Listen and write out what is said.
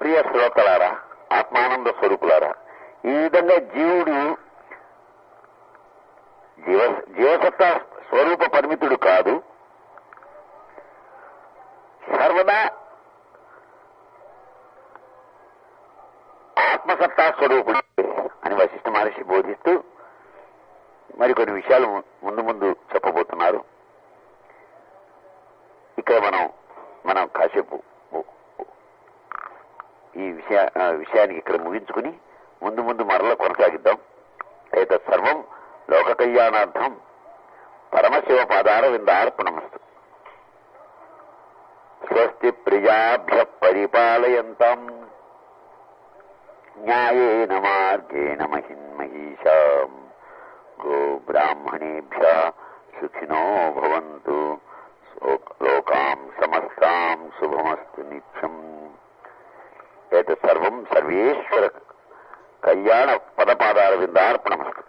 ప్రియ శ్రోతలారా ఆత్మానంద స్వరూపులారా ఈ విధంగా జీవుడు జీవ జీవసత్తా స్వరూప పరిమితుడు కాదు సర్వదా ఆత్మసత్తా స్వరూపుడు అని వశిష్ఠ మహర్షి బోధిస్తూ మరికొన్ని విషయాలు ముందు ముందు చెప్పబోతున్నారు ఇక్కడ మనం మనం కాసేపు ఈ విషయ ఆ, విషయానికి ఇక్కడ ముగించుకుని ముందు ముందు మరల కొనసాగిద్దాం అయితే సర్వం లోక కళ్యాణార్థం పరమశివ పాదార విందార్పణమస్తు స్వస్తి ప్రియాభ్య పరిపాలయంతాం న్యాయేన మార్గేణ మహిన్మహీషాం గో బ్రాహ్మణేభ్య సుఖినో భవంతు లోకాం సమస్తాం శుభమస్తు నిత్యం ఏత సర్వం సర్వేశ్వర కళ్యాణ పదపాదార విందార్పణమస్తు